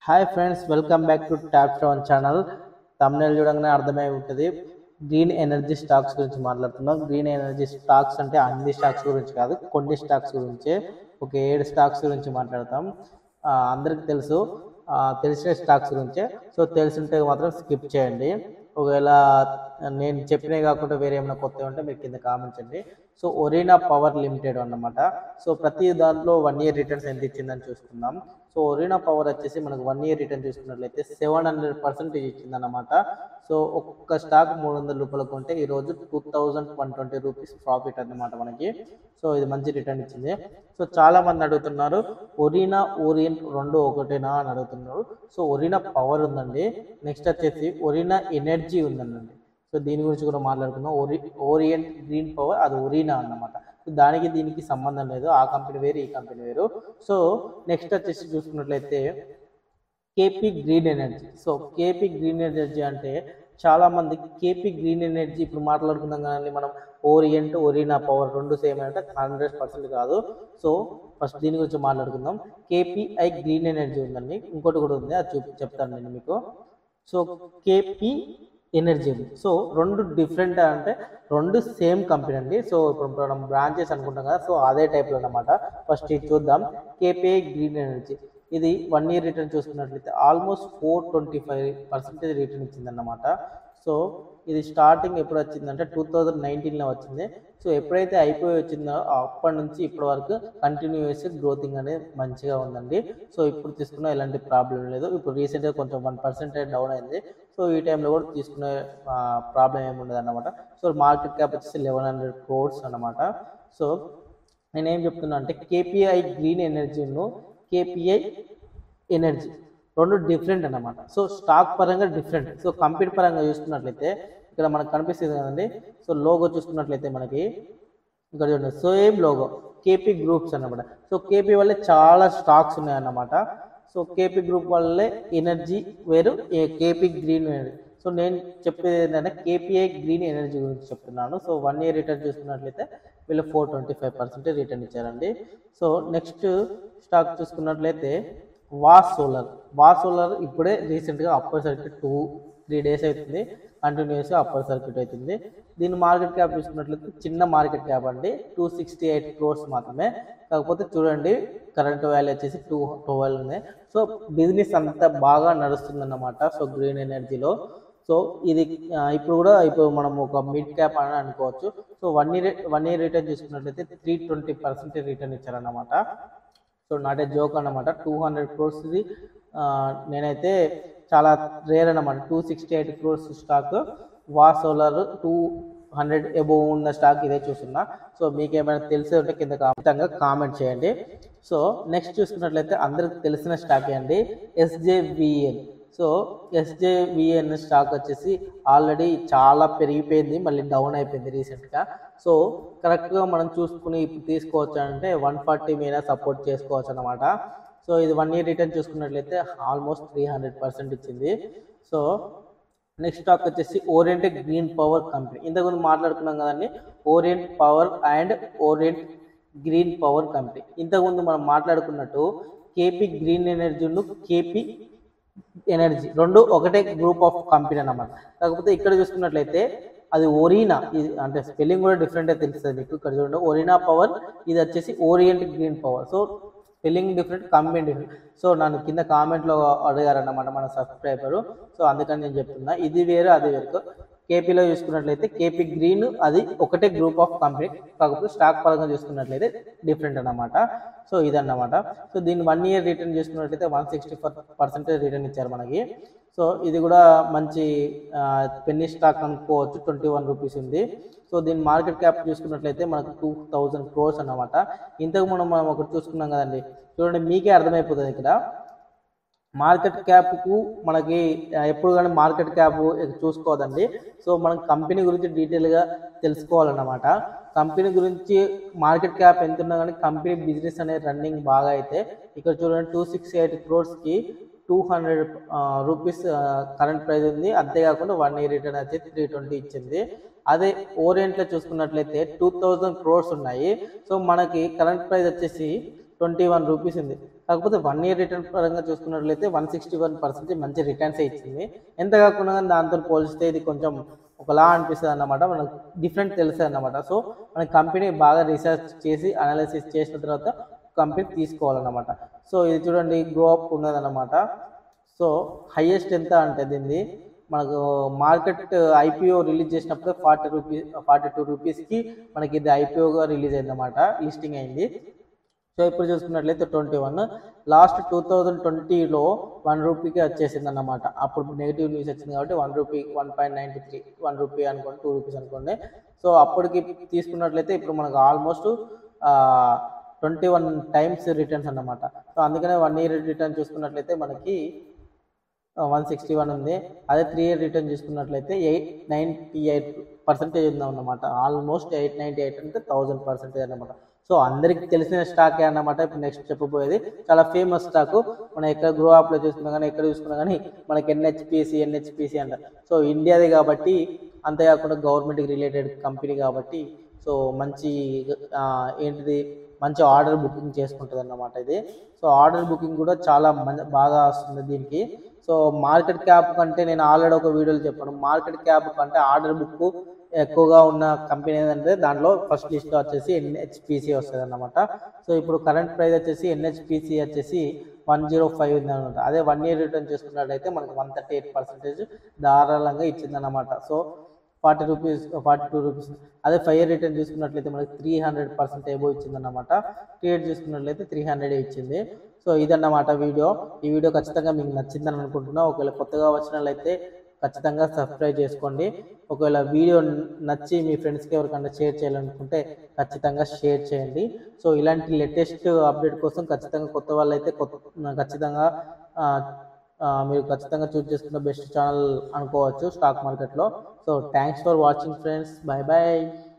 hi friends welcome back to tap stone channel Tamil చూడగానే అర్థమై ఉంటుంది గ్రీన్ ఎనర్జీ స్టాక్స్ గురించి మాట్లాడుతున్నాం గ్రీన్ ఎనర్జీ స్టాక్స్ అంటే అన్ని స్టాక్స్ గురించి కాదు కొన్ని స్టాక్స్ గురించి ఒక ఏడు స్టాక్స్ గురించి మాట్లాడతాం ఆ, అందరికి తెలుసు ఆ, తెలిసిన స్టాక్స్ గురించే సో తెలిసింటే మాత్రం స్కిప్ చేయండి ఒకవేళ నేను చెప్పినవి కాకుండా వేరే ఏమైనా కొత్తవి ఉంటే మీరు కింద కామెంట్ చేయండి సో ఒరీనా పవర్ లిమిటెడ్ అన్నమాట సో ప్రతి దాంట్లో వన్ ఇయర్ రిటర్న్స్ ఎంత ఇచ్చిందని చూసుకుందాం సో ఒరీనా పవర్ వచ్చేసి మనకు వన్ ఇయర్ రిటర్న్ చూసుకున్నట్లయితే సెవెన్ హండ్రెడ్ పర్సెంటేజ్ ఇచ్చిందన్నమాట సో ఒక్క స్టాక్ మూడు వందల రూపాయలు కొంటే ఈరోజు two thousand one twenty rupees profit అన్నమాట మనకి సో ఇది మంచి రిటర్న్ ఇచ్చింది సో చాలా మంది అడుగుతున్నారు ఒరీనా ఓరియంట్ రెండు ఒకటేనా అని అడుగుతున్నారు సో ఒరీనా పవర్ ఉందండి నెక్స్ట్ వచ్చేసి ఒరీనా ఎనర్జీ ఉందండి సో దీని గురించి కూడా మాట్లాడుకుందాం ఓరి ఓరియంట్ గ్రీన్ పవర్ అది ఒరీనా అన్నమాట సో దానికి దీనికి సంబంధం లేదు ఆ కంపెనీ వేరు ఈ కంపెనీ వేరు సో నెక్స్ట్ వచ్చేసి చూసుకున్నట్లయితే KP green energy so KP green energy అంటే చాలా మంది కేపీ గ్రీన్ ఎనర్జీ ఇప్పుడు మాట్లాడుకుందాం కానీ మనం ఓరియంట్ ఒరీనా పవర్ రెండు సేమ్ అంటే హండ్రెడ్ పర్సెంట్ కాదు సో ఫస్ట్ దీని గురించి మాట్లాడుకుందాం కేపీఐ గ్రీన్ ఎనర్జీ ఉందండి ఇంకోటి కూడా ఉంది అది చూపి చెప్తాను నేను మీకు సో కేపీ ఎనర్జీ ఉంది సో రెండు డిఫరెంట్ అంటే రెండు సేమ్ కంపెనీ అండి సో ఇప్పుడు మనం బ్రాంచెస్ అనుకుంటాం కదా సో అదే టైప్లో అన్నమాట ఫస్ట్ ఇది చూద్దాం కేపీఐ గ్రీన్ ఎనర్జీ ఇది వన్ ఇయర్ రిటర్న్ చూసుకున్నట్లయితే almost four twenty five percentage return ఇచ్చిందన్నమాట సో ఇది స్టార్టింగ్ ఎప్పుడు వచ్చిందంటే టూ థౌజండ్ నైన్టీన్లో వచ్చింది సో ఎప్పుడైతే అయిపోయి వచ్చిందో అప్పటి నుంచి ఇప్పటి వరకు కంటిన్యూస్ గ్రోతింగ్ అనేది మంచిగా ఉందండి సో ఇప్పుడు తీసుకున్న ఎలాంటి ప్రాబ్లం లేదు ఇప్పుడు రీసెంట్గా కొంచెం వన్ పర్సెంటేజ్ డౌన్ అయింది సో ఈ టైంలో కూడా తీసుకునే ప్రాబ్లం ఏమి ఉండదు అనమాట సో మార్కెట్ క్యాప్ వచ్చేసి లెవెన్ హండ్రెడ్ క్రోడ్స్ అనమాట సో నేనేం చెప్తున్నా అంటే కేపీఐ గ్రీన్ ఎనర్జీను కేపీఐ ఎనర్జీ రెండు డిఫరెంట్ అన్నమాట సో స్టాక్ పరంగా డిఫరెంట్ సో కంపెనీ పరంగా చూసుకున్నట్లయితే ఇక్కడ మనకు కనిపిస్తుంది కదండి సో లోగో చూసుకున్నట్లయితే మనకి ఇక్కడ చూడండి సేమ్ లోగో కేపీ గ్రూప్స్ అన్నమాట సో కేపీ వల్లే చాలా స్టాక్స్ ఉన్నాయన్నమాట సో కేపీ గ్రూప్ వల్లే ఎనర్జీ వేరు కేపీ గ్రీన్ వేరు సో నేను చెప్పేది ఏంటంటే కేపీఐ గ్రీన్ ఎనర్జీ గురించి చెప్తున్నాను సో వన్ ఇయర్ రిటర్న్ చూసుకున్నట్లయితే వీళ్ళు four twenty five percentage return ఇచ్చారండి సో నెక్స్ట్ స్టాక్ చూసుకున్నట్లయితే వా సోలార్ వా సోలార్ ఇప్పుడే రీసెంట్గా upper circuit two three days అవుతుంది కంటిన్యూస్గా అప్పర్ సర్క్యూట్ అవుతుంది దీని మార్కెట్ క్యాప్ చూసుకున్నట్లయితే చిన్న మార్కెట్ క్యాప్ అండి టూ సిక్స్టీ ఎయిట్ క్రోర్స్ మాత్రమే కాకపోతే చూడండి కరెంట్ వాల్యూ వచ్చేసి టూ ట్వెల్వ్ ఉంది సో బిజినెస్ అంతా బాగా నడుస్తుందన్నమాట సో గ్రీన్ ఎనర్జీలో సో ఇది ఆ, ఇప్పుడు కూడా ఇప్పుడు మనం ఒక మిడ్ క్యాప్ అని అనుకోవచ్చు so one year one year return చూసుకున్నట్లయితే త్రీ ట్వంటీ పర్సెంటేజ్ రిటర్న్ ఇచ్చారన్నమాట సో నాట్ ఏ జోక్ అన్నమాట టూ హండ్రెడ్ క్రోర్స్ది నేనైతే చాలా రేర్ అన్నమాట two sixty eight crores stock Waa solar two hundred above ఉన్న స్టాక్ ఇదే చూస్తున్నా సో మీకు ఏమైనా తెలిసి ఉంటే కింద ఖచ్చితంగా కామెంట్ చేయండి సో నెక్స్ట్ చూసుకున్నట్లయితే అందరికి తెలిసిన స్టాక్ అండి ఎస్జేవిఎన్ సో ఎస్జేవిఎన్ స్టాక్ వచ్చేసి ఆల్రెడీ చాలా పెరిగిపోయింది మళ్ళీ డౌన్ అయిపోయింది రీసెంట్గా సో కరెక్ట్గా మనం చూసుకుని ఇప్పుడు తీసుకోవచ్చు అంటే వన్ ఫార్టీ మీద సపోర్ట్ చేసుకోవచ్చు అనమాట సో ఇది వన్ ఇయర్ రిటర్న్ చూసుకున్నట్లయితే ఆల్మోస్ట్ త్రీ హండ్రెడ్ పర్సెంట్ ఇచ్చింది సో నెక్స్ట్ స్టాక్ వచ్చేసి ఓరియంట్ గ్రీన్ పవర్ కంపెనీ ఇంతకుముందు మాట్లాడుకున్నాం కదండి orient power and orient green power company ఇంతకుముందు మనం మాట్లాడుకున్నట్టు కేపీ గ్రీన్ ఎనర్జీను కేపీ ఎనర్జీ రెండు ఒకటే గ్రూప్ ఆఫ్ కంపెనీ అన్నమాట కాకపోతే ఇక్కడ చూసుకున్నట్లయితే అది ఒరీనా ఇది అంటే స్పెల్లింగ్ కూడా డిఫరెంట్ తెలుస్తుంది మీకు ఇక్కడ చూడండి ఒరీనా పవర్ ఇది వచ్చేసి orient green power so spelling different company different so నన్ను కింద కామెంట్లో అడిగారన్నమాట మన సబ్స్క్రైబరు సో అందుకని నేను చెప్తున్నా ఇది వేరు అది వేరు కేపీలో చూసుకున్నట్లయితే కేపీ గ్రీన్ అది ఒకటే గ్రూప్ ఆఫ్ కంపెనీ కాకపోతే స్టాక్ పరంగా చూసుకున్నట్లయితే డిఫరెంట్ అన్నమాట సో ఇదన్నమాట సో దీన్ని వన్ ఇయర్ రిటర్న్ చూసుకున్నట్లయితే one sixty four percentage return ఇచ్చారు మనకి సో ఇది కూడా మంచి పెన్నీ స్టాక్ అనుకోవచ్చు ట్వంటీ వన్ రూపీస్ ఉంది సో దీని మార్కెట్ క్యాప్ చూసుకున్నట్లయితే మనకు టూ థౌజండ్ క్రోర్స్ అన్నమాట ఇంతకు మనం మనం ఒకటి చూసుకున్నాం కదండి చూడండి మీకే అర్థమైపోతుంది ఇక్కడ మార్కెట్ క్యాప్కు మనకి ఆ, ఎప్పుడు కానీ మార్కెట్ క్యాప్ చూసుకోవద్దండి సో మనం కంపెనీ గురించి డీటెయిల్గా తెలుసుకోవాలన్నమాట కంపెనీ గురించి మార్కెట్ క్యాప్ ఎంత ఉన్నా కానీ కంపెనీ బిజినెస్ అనేది రన్నింగ్ బాగా అయితే ఇక్కడ చూడండి టూ సిక్స్ ఎయిట్ క్రోర్స్కి two hundred rupees current price ఉంది అంతేకాకుండా వన్ ఇయర్ రిటర్న్ అయితే త్రీ ట్వంటీ ఇచ్చింది అదే ఓరియంట్లో చూసుకున్నట్లయితే టూ థౌజండ్ క్రోర్స్ ఉన్నాయి సో మనకి కరెంట్ ప్రైస్ వచ్చేసి ట్వంటీ వన్ రూపీస్ ఉంది కాకపోతే వన్ ఇయర్ రిటర్న్ పరంగా చూసుకున్నట్లయితే వన్ సిక్స్టీ వన్ పర్సెంట్ మంచి రిటర్న్స్ ఇచ్చింది ఎంత కాకుండా కానీ దాంతో పోలిస్తే ఇది కొంచెం ఒకలా అనిపిస్తుంది అన్నమాట మనకు డిఫరెంట్ తెలుస్తుంది అన్నమాట సో మన కంపెనీ బాగా రీసెర్చ్ చేసి అనాలిసిస్ చేసిన తర్వాత కంపెనీ తీసుకోవాలన్నమాట సో ఇది చూడండి గ్రో అప్ ఉన్నదన్నమాట సో హైయెస్ట్ ఎంత అంటే దీన్ని మనకు మార్కెట్ ఐపీఓ రిలీజ్ చేసినప్పుడు ఫార్టీ రూపీస్ ఫార్టీ టూ రూపీస్కి మనకి ఇది ఐపీఓగా రిలీజ్ అయిందన్నమాట లిస్టింగ్ అయింది సో ఇప్పుడు చూసుకున్నట్లయితే twenty one last two thousand ట్వంటీలో వన్ రూపీకి వచ్చేసింది అన్నమాట అప్పుడు నెగిటివ్ న్యూస్ వచ్చింది కాబట్టి one rupee one point ninety three one rupee అనుకోండి టూ రూపీస్ అనుకోండి సో అప్పటికి తీసుకున్నట్లయితే ఇప్పుడు మనకు almost twenty one times returns అన్నమాట సో అందుకనే వన్ ఇయర్ రిటర్న్ చూసుకున్నట్లయితే మనకి వన్ సిక్స్టీ వన్ ఉంది అదే త్రీ ఇయర్ రిటర్న్ చూసుకున్నట్లయితే ఎయిట్ నైంటీ ఎయిట్ పర్సెంటేజ్ ఉందన్నమాట ఆల్మోస్ట్ ఎయిట్ నైంటీ ఎయిట్ అంటే థౌజండ్ పర్సెంటేజ్ అన్నమాట సో అందరికి తెలిసిన స్టాకే అన్నమాట ఇప్పుడు నెక్స్ట్ చెప్పబోయేది చాలా ఫేమస్ స్టాక్ మనం ఎక్కడ గ్రో అప్లో చూసుకున్నా కానీ ఎక్కడ చూసుకున్నా కానీ మనకి ఎన్హెచ్పిసి ఎన్హెచ్పిసి అంటారు సో ఇండియాది కాబట్టి అంతేకాకుండా గవర్నమెంట్కి రిలేటెడ్ కంపెనీ కాబట్టి సో మంచి ఆ, ఏంటిది మంచి ఆర్డర్ బుకింగ్ చేసుకుంటుంది అన్నమాట ఇది సో ఆర్డర్ బుకింగ్ కూడా చాలా మంచి బాగా వస్తుంది దీనికి సో మార్కెట్ క్యాప్ కంటే నేను ఆల్రెడీ ఒక వీడియోలో చెప్పాను మార్కెట్ క్యాప్ కంటే ఆర్డర్ బుక్ ఎక్కువగా ఉన్న కంపెనీ ఏంటంటే దాంట్లో ఫస్ట్ లిస్ట్ వచ్చేసి ఎన్హెచ్పిసి వస్తుంది అన్నమాట సో ఇప్పుడు కరెంట్ ప్రైస్ వచ్చేసి ఎన్హెచ్పిసి వచ్చేసి వన్ జీరో ఫైవ్ ఉంది అనమాట అదే వన్ ఇయర్ రిటర్న్ చేసుకున్నట్లయితే మనకి వన్ థర్టీ ఎయిట్ పర్సెంటేజ్ ధారాళంగా ఇచ్చిందన్నమాట so forty rupees forty two rupees అదే ఫైవ్ ఇయర్ రిటర్న్ చూసుకున్నట్లయితే మనకి త్రీ హండ్రెడ్ పర్సెంట్ ఏబో ఇచ్చిందన్నమాట త్రీ ఇయర్ చూసుకున్నట్లయితే త్రీ హండ్రెడ్ ఇచ్చింది సో ఇదన్నమాట వీడియో ఈ వీడియో ఖచ్చితంగా మీకు నచ్చిందని అనుకుంటున్నా ఒకవేళ కొత్తగా వచ్చినట్లయితే ఖచ్చితంగా సబ్స్క్రైబ్ చేసుకోండి ఒకవేళ వీడియో నచ్చి మీ ఫ్రెండ్స్కి ఎవరికైనా షేర్ చేయాలనుకుంటే ఖచ్చితంగా షేర్ చేయండి సో ఇలాంటి లేటెస్ట్ అప్డేట్ కోసం ఖచ్చితంగా కొత్త వాళ్ళైతే కొత్త ఖచ్చితంగా ఆ, ఆ, మీరు ఖచ్చితంగా చూస్ చేసుకున్న బెస్ట్ ఛానల్ అనుకోవచ్చు స్టాక్ మార్కెట్లో so thanks for watching friends bye bye